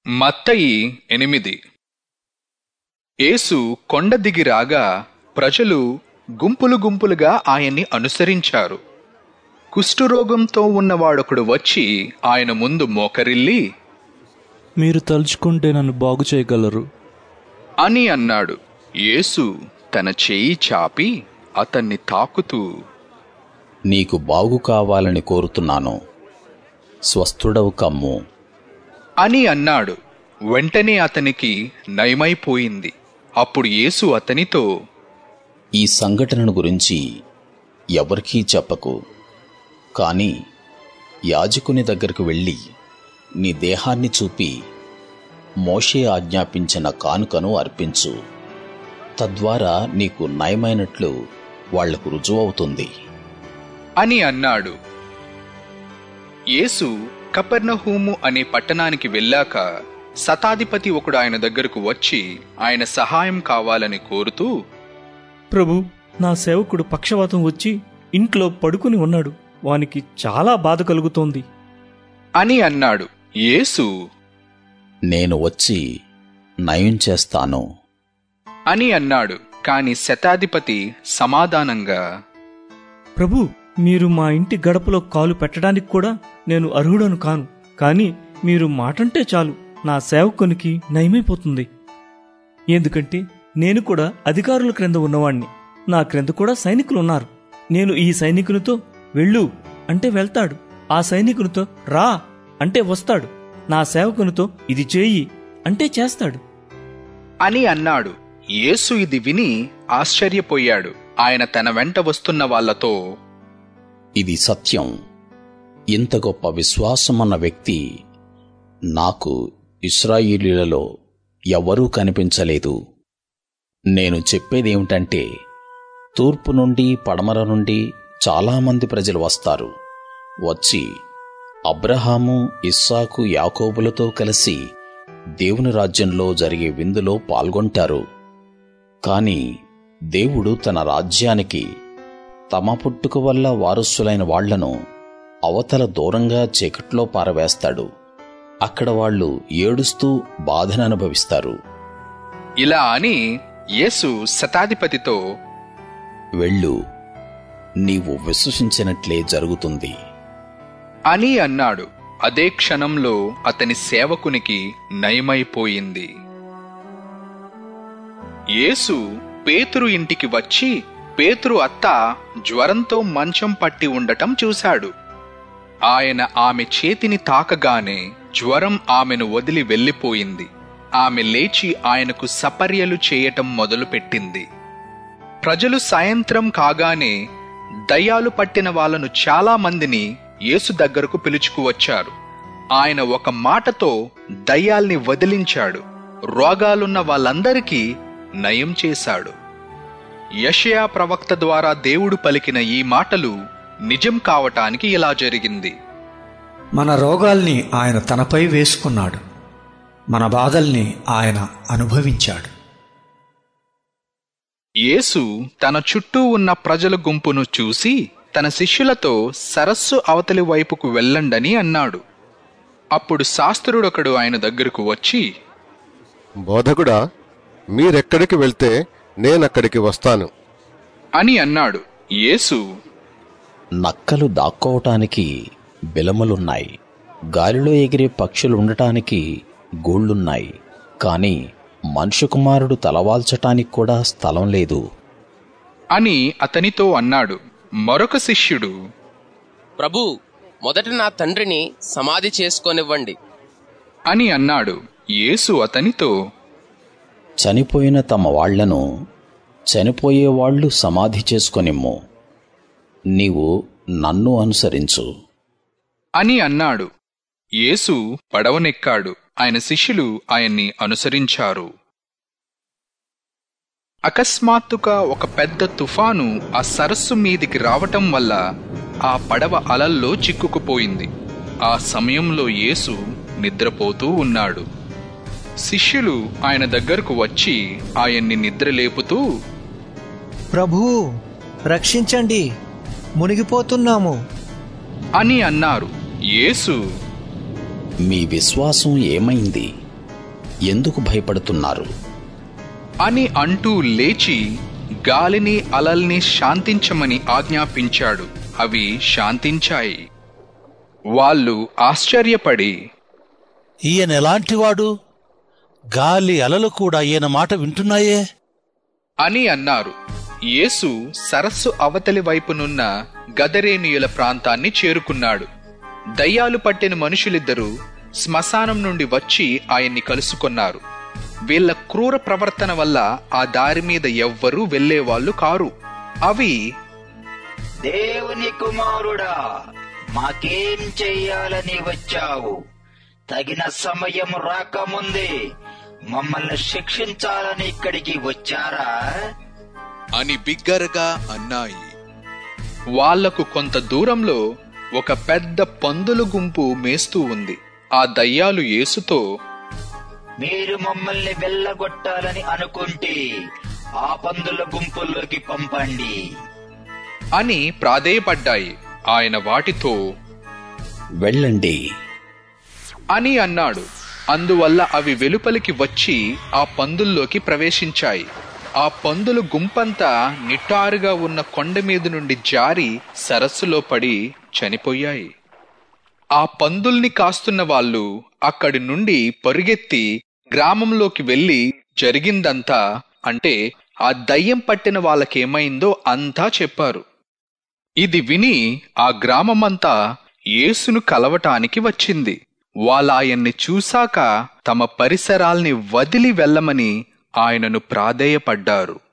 మత్తయి ఎనిమిది యేసు కొండ దిగి రాగా ప్రజలు గుంపులు గుంపులుగా ఆయన్ని అనుసరించారు కుష్ఠరోగంతో ఉన్నవాడొకడు వచ్చి ఆయన ముందు మోకరిల్లి మీరు తలుచుకుంటే నన్ను బాగు చేయగలరు అని అన్నాడు యేసు తన చేయి చాపి అతన్ని తాకుతూ నీకు బాగు కావాలని కోరుతున్నాను స్వస్థుడవు కమ్ము అని అన్నాడు వెంటనే అతనికి నయమైపోయింది అప్పుడు యేసు అతనితో ఈ సంఘటనను గురించి ఎవరికీ చెప్పకు కానీ యాజకుని దగ్గరకు వెళ్ళి నీ దేహాన్ని చూపి మోషే ఆజ్ఞాపించిన కానుకను అర్పించు తద్వారా నీకు నయమైనట్లు వాళ్లకు రుజువవుతుంది అని అన్నాడు యేసు కపెర్నహూము అనే పట్టణానికి వెళ్ళాక శతాధిపతి ఒకడు ఆయన దగ్గరకు వచ్చి ఆయన సహాయం కావాలని కోరుతూ ప్రభు నా సేవకుడు పక్షవాతం వచ్చి ఇంట్లో పడుకుని ఉన్నాడు వానికి చాలా బాధ కలుగుతోంది అని అన్నాడు యేసు నేను వచ్చి నయం చేస్తాను అని అన్నాడు కాని శతాధిపతి సమాధానంగా ప్రభు మీరు మా ఇంటి గడపలో కాలు పెట్టడానికి కూడా నేను అర్హుడను కాను కానీ మీరు మాటంటే చాలు నా సేవకునికి నయమైపోతుంది ఎందుకంటే నేను కూడా అధికారుల క్రింద ఉన్నవాణ్ణి నా క్రింద కూడా సైనికులు ఉన్నారు నేను ఈ సైనికునితో వెళ్ళు అంటే వెళ్తాడు ఆ సైనికునితో రా అంటే వస్తాడు నా సేవకునితో ఇది చేయి అంటే చేస్తాడు అని అన్నాడు యేసు ఇది విని ఆశ్చర్యపోయాడు ఆయన తన వెంట వస్తున్న వాళ్లతో ఇది సత్యం ఇంత గొప్ప విశ్వాసమన్న వ్యక్తి నాకు ఇస్రాయిలీలలో ఎవ్వరూ కనిపించలేదు నేను చెప్పేదేమిటంటే తూర్పు నుండి పడమర నుండి చాలామంది ప్రజలు వస్తారు వచ్చి అబ్రహాము ఇస్సాకు యాకోబులతో కలిసి దేవుని రాజ్యంలో జరిగే విందులో పాల్గొంటారు కాని దేవుడు తన రాజ్యానికి తమ పుట్టుక వల్ల వారసులైన వాళ్లను అవతల దూరంగా చీకట్లో పారవేస్తాడు అక్కడ వాళ్ళు ఏడుస్తూ బాధననుభవిస్తారు ఇలా అని యేసు శతాధిపతితో వెళ్ళు నీవు విశ్వసించినట్లే జరుగుతుంది అని అన్నాడు అదే క్షణంలో అతని సేవకునికి నయమైపోయింది యేసు పేతురు ఇంటికి వచ్చి పేతురు అత్త జ్వరంతో మంచం పట్టి ఉండటం చూశాడు ఆయన ఆమె చేతిని తాకగానే జ్వరం ఆమెను వదిలి వెళ్ళిపోయింది ఆమె లేచి ఆయనకు సపర్యలు చేయటం మొదలుపెట్టింది ప్రజలు సాయంత్రం కాగానే దయ్యాలు పట్టిన వాళ్ళను చాలా మందిని యేసు దగ్గరకు పిలుచుకువచ్చారు ఆయన ఒక మాటతో దయ్యాల్ని వదిలించాడు రోగాలున్న వాళ్ళందరికీ నయం చేశాడు యషయా ప్రవక్త ద్వారా దేవుడు పలికిన ఈ మాటలు నిజం కావటానికి ఇలా జరిగింది మన రోగాల్ని ఆయన తనపై వేసుకున్నాడు మన బాధల్ని ఆయన అనుభవించాడు యేసు తన చుట్టూ ఉన్న ప్రజల గుంపును చూసి తన శిష్యులతో సరస్సు అవతలి వైపుకు వెళ్ళండని అన్నాడు అప్పుడు శాస్త్రుడొకడు ఆయన దగ్గరకు వచ్చి బోధకుడా మీరెక్కడికి వెళ్తే నేనక్కడికి వస్తాను అని అన్నాడు యేసు నక్కలు దాక్కోవటానికి బిలములున్నాయి గాలిలో ఎగిరే పక్షులుండటానికి గూళ్ళున్నాయి కాని మనుష్య కుమారుడు తలవాల్చటానికి కూడా స్థలం లేదు అని అతనితో అన్నాడు మరొక శిష్యుడు ప్రభు మొదట నా తండ్రిని సమాధి చేసుకోనివ్వండి అని అన్నాడు యేసు అతనితో చనిపోయిన తమ వాళ్లను చనిపోయేవాళ్లు సమాధి చేసుకొనిమ్ము నీవు నన్ను అనుసరించు అని అన్నాడు యేసు పడవనెక్కాడు ఆయన శిష్యులు ఆయన్ని అనుసరించారు అకస్మాత్తుగా ఒక పెద్ద తుఫాను ఆ సరస్సు మీదికి రావటం వల్ల ఆ పడవ అలల్లో చిక్కుకుపోయింది ఆ సమయంలో యేసు నిద్రపోతూ ఉన్నాడు శిష్యులు ఆయన దగ్గరకు వచ్చి ఆయన్ని నిద్రలేపుతూ ప్రభూ రక్షించండి మునిగిపోతున్నాము అని అన్నారు యేసు మీ విశ్వాసం ఏమైంది ఎందుకు భయపడుతున్నారు అని అంటూ లేచి గాలిని అలల్ని శాంతించమని ఆజ్ఞాపించాడు అవి శాంతించాయి వాళ్ళు ఆశ్చర్యపడి ఈయన ఎలాంటివాడు గాలి అలలు కూడా ఈయన మాట వింటున్నాయే అని అన్నారు యేసు సరస్సు అవతలి వైపునున్న గదరేనియుల ప్రాంతాన్ని చేరుకున్నాడు దయ్యాలు పట్టిన మనుషులిద్దరూ శ్మశానం నుండి వచ్చి ఆయన్ని కలుసుకొన్నారు వీళ్ళ క్రూర ప్రవర్తన వల్ల ఆ దారి మీద ఎవ్వరూ వెళ్లేవాళ్లు కారు అవి దేవుని కుమారుడా మాకేం చెయ్యాలని వచ్చావు తగిన సమయం రాకముందే మమ్మల్ని శిక్షించాలని ఇక్కడికి వచ్చారా అని బిగ్గరగా అన్నాయి వాళ్లకు కొంత దూరంలో ఒక పెద్ద పందుల గుంపు మేస్తూ ఉంది ఆ దయ్యాలు యేసుతో మీరు మమ్మల్ని వెళ్ళగొట్టాలని అనుకుంటే ఆ పందుల గుంపుల్లోకి పంపండి అని ప్రాధేయపడ్డాయి ఆయన వాటితో వెళ్ళండి అని అన్నాడు అందువల్ల అవి వెలుపలికి వచ్చి ఆ పందుల్లోకి ప్రవేశించాయి ఆ పందుల గుంపంతా నిటారుగా ఉన్న కొండ మీద నుండి జారి సరస్సులో పడి చనిపోయాయి ఆ పందుల్ని కాస్తున్న వాళ్ళు అక్కడి నుండి పరుగెత్తి గ్రామంలోకి వెళ్లి జరిగిందంతా అంటే ఆ దయ్యం పట్టిన వాళ్ళకేమైందో అంతా చెప్పారు ఇది విని ఆ గ్రామమంతా యేసును కలవటానికి వచ్చింది వాళ్ళాయన్ని చూశాక తమ పరిసరాల్ని వదిలి వెళ్ళమని ఆయనను ప్రాధేయపడ్డారు